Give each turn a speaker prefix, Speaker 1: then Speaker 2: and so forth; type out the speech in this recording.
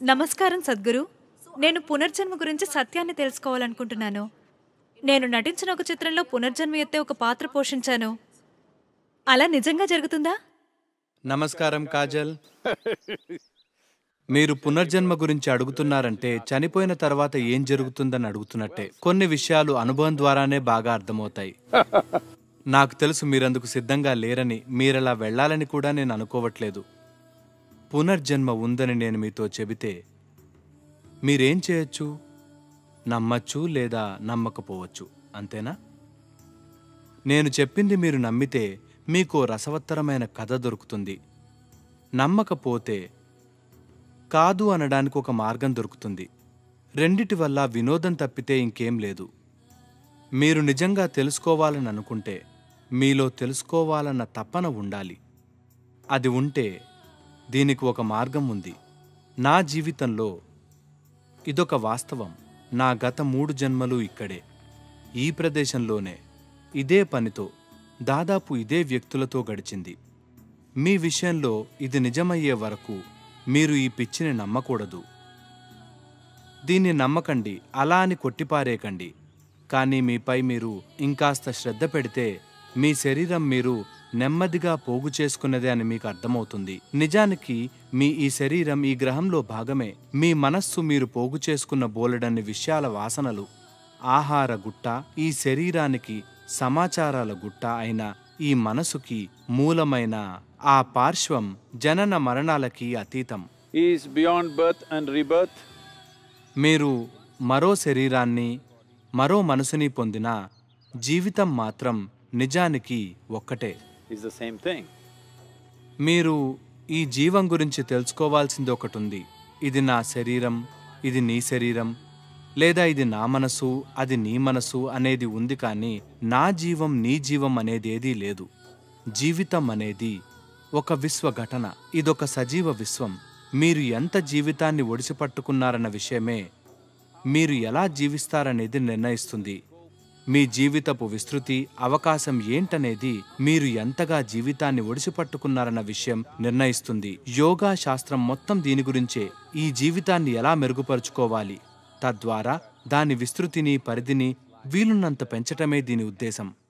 Speaker 1: నమస్కారం సద్గురు నేను పునర్జన్మ గురించి సత్యాన్ని తెలుసుకోవాలనుకుంటున్నాను నేను నటించిన ఒక చిత్రంలో పునర్జన్మ ఎత్తే ఒక పాత్ర పోషించాను అలా నిజంగా జరుగుతుందా
Speaker 2: నమస్కారం కాజల్ మీరు పునర్జన్మ గురించి అడుగుతున్నారంటే చనిపోయిన తర్వాత ఏం జరుగుతుందని అడుగుతున్నట్టే కొన్ని విషయాలు అనుభవం ద్వారానే బాగా అర్థమవుతాయి నాకు తెలుసు మీరందుకు సిద్ధంగా లేరని మీరలా వెళ్ళాలని కూడా నేను అనుకోవట్లేదు పునర్జన్మ ఉందని నేను మీతో చెబితే మీరేం చేయొచ్చు నమ్మచ్చు లేదా నమ్మకపోవచ్చు అంతేనా నేను చెప్పింది మీరు నమ్మితే మీకు రసవత్తరమైన కథ దొరుకుతుంది నమ్మకపోతే కాదు అనడానికి ఒక మార్గం దొరుకుతుంది రెండిటి వల్ల వినోదం తప్పితే ఇంకేం లేదు మీరు నిజంగా తెలుసుకోవాలని అనుకుంటే మీలో తెలుసుకోవాలన్న తపన ఉండాలి అది ఉంటే దీనికి ఒక మార్గం ఉంది నా జీవితంలో ఇదొక వాస్తవం నా గత మూడు జన్మలు ఇక్కడే ఈ ప్రదేశంలోనే ఇదే పనితో దాదాపు ఇదే వ్యక్తులతో గడిచింది మీ విషయంలో ఇది నిజమయ్యే వరకు మీరు ఈ పిచ్చిని నమ్మకూడదు దీన్ని నమ్మకండి అలా అని కొట్టిపారేయకండి కానీ మీపై మీరు ఇంకాస్త శ్రద్ధ పెడితే మీ శరీరం మీరు నెమ్మదిగా పోగు చేసుకున్నదే అని మీకు అర్థమవుతుంది నిజానికి మీ ఈ శరీరం ఈ గ్రహంలో భాగమే మీ మనస్సు మీరు పోగు చేసుకున్న బోలెడన్ని విషయాల వాసనలు ఆహార గుట్ట ఈ శరీరానికి సమాచారాల గుట్ట అయిన ఈ మనసుకి మూలమైన ఆ పార్శ్వం జనన మరణాలకి అతీతం
Speaker 3: He is beyond birth and rebirth.
Speaker 2: మీరు మరో శరీరాన్ని మరో మనసుని పొందిన జీవితం మాత్రం నిజానికి ఒక్కటే
Speaker 3: Is the same thing.
Speaker 2: మీరు ఈ జీవం గురించి తెలుసుకోవాల్సింది ఒకటి ఉంది ఇది నా శరీరం ఇది నీ శరీరం లేదా ఇది నా మనసు అది నీ మనసు అనేది ఉంది కానీ నా జీవం నీ జీవం అనేది ఏదీ లేదు జీవితం అనేది ఒక విశ్వ ఘటన ఇదొక సజీవ విశ్వం మీరు ఎంత జీవితాన్ని ఒడిసిపట్టుకున్నారన్న విషయమే మీరు ఎలా జీవిస్తారనేది నిర్ణయిస్తుంది మీ జీవితపు విస్తృతి అవకాశం ఏంటనేది మీరు ఎంతగా జీవితాన్ని ఒడిసిపట్టుకున్నారన్న విషయం నిర్ణయిస్తుంది యోగా శాస్త్రం మొత్తం దీని గురించే ఈ జీవితాన్ని ఎలా మెరుగుపరుచుకోవాలి తద్వారా దాని విస్తృతిని పరిధిని వీలున్నంత పెంచటమే దీని ఉద్దేశం